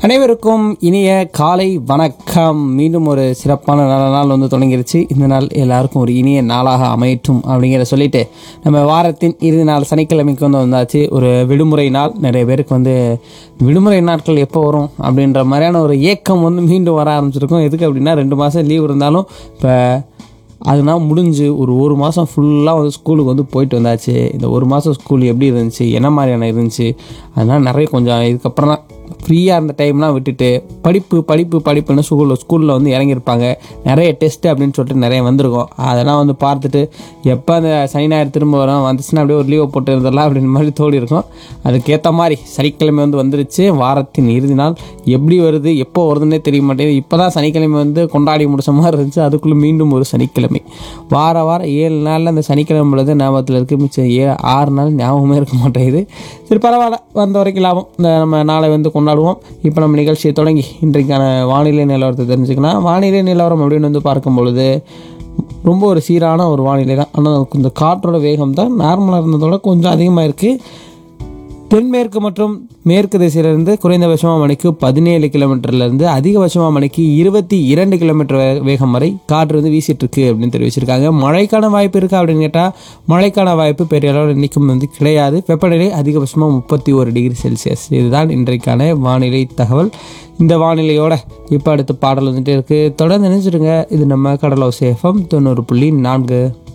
அனைவருக்கும் இனிய காலை வணக்கம் மீண்டும் ஒரு சிறப்பான நல்ல நாள் வந்து தொடங்கிருச்சு இந்த நாள் எல்லாருக்கும் ஒரு இனிய நாளாக அமையட்டும் அப்படிங்கிற சொல்லிட்டு நம்ம வாரத்தின் இறுதி நாள் சனிக்கிழமைக்கு வந்து வந்தாச்சு ஒரு விடுமுறை நாள் நிறைய பேருக்கு வந்து விடுமுறை நாட்கள் எப்போ வரும் அப்படின்ற மாதிரியான ஒரு ஏக்கம் வந்து மீண்டும் வர ஆரம்பிச்சிருக்கும் எதுக்கு அப்படின்னா ரெண்டு மாதம் லீவ் இருந்தாலும் இப்போ அதெல்லாம் முடிஞ்சு ஒரு ஒரு மாதம் ஃபுல்லாக வந்து ஸ்கூலுக்கு வந்து போயிட்டு வந்தாச்சு இந்த ஒரு மாதம் ஸ்கூல் எப்படி இருந்துச்சு என்ன மாதிரியான இருந்துச்சு அதனால் நிறைய கொஞ்சம் இதுக்கப்புறம் தான் ஃப்ரீயாக இருந்த டைம்லாம் விட்டுட்டு படிப்பு படிப்பு படிப்புன்னு ஸ்கூலில் ஸ்கூலில் வந்து இறங்கியிருப்பாங்க நிறைய டெஸ்ட் அப்படின்னு சொல்லிட்டு நிறைய வந்திருக்கும் அதெல்லாம் வந்து பார்த்துட்டு எப்போ அந்த சனி ஞாயிறு திரும்ப வரும் வந்துச்சுன்னா அப்படியே ஒரு லீவை போட்டு இருந்துடலாம் அப்படின்னு மாதிரி தோடி இருக்கும் அதுக்கேற்ற மாதிரி சனிக்கிழமை வந்து வந்துருச்சு வாரத்தின் இறுதி நாள் எப்படி வருது எப்போ வருதுன்னே தெரிய மாட்டேங்குது இப்போ தான் சனிக்கிழமை வந்து கொண்டாடி முடிச்ச மாதிரி இருந்துச்சு அதுக்குள்ளே மீண்டும் ஒரு சனிக்கிழமை வார வாரம் ஏழு நாளில் அந்த சனிக்கிழமை உள்ளது ஞாபகத்தில் இருக்குது மிச்சம் ஏ ஆறு நாள் ஞாபகமே இருக்க மாட்டேங்குது சரி பரவாயில்ல வந்த வரைக்கும் லாபம் இந்த நம்ம நாளை வந்து கொண்டாடுவோம் இப்போ நம்ம நிகழ்ச்சியை தொடங்கி இன்றைக்கான வானிலை நிலவரத்தை தெரிஞ்சுக்கலாம் வானிலை நிலவரம் அப்படின்னு வந்து பார்க்கும் பொழுது ரொம்ப ஒரு சீரான ஒரு வானிலை தான் ஆனால் இந்த காற்றோட வேகம் தான் நார்மலாக இருந்ததோட கொஞ்சம் அதிகமாக இருக்குது தென்மேற்கு மற்றும் மேற்கு திசையிலிருந்து குறைந்தபட்சமாக மணிக்கு பதினேழு கிலோமீட்டர்லேருந்து அதிகபட்சமாக மணிக்கு இருபத்தி இரண்டு கிலோமீட்டர் வே- வேகம் வரை காற்று வந்து வீசிட்டு இருக்கு அப்படின்னு தெரிவிச்சிருக்காங்க மழைக்கான வாய்ப்பு இருக்கா அப்படின்னு கேட்டால் மழைக்கான வாய்ப்பு பெரிய அளவில் இன்றைக்கும் வந்து கிடையாது வெப்பநிலை அதிகபட்சமாக முப்பத்தி ஒரு டிகிரி செல்சியஸ் இதுதான் இன்றைக்கான வானிலை தகவல் இந்த வானிலையோட இப்போ அடுத்த பாடல் வந்துட்டு இருக்குது தொடர்ந்து நினைச்சிடுங்க இது நம்ம கடலோ சேஃபம் தொண்ணூறு புள்ளி நான்கு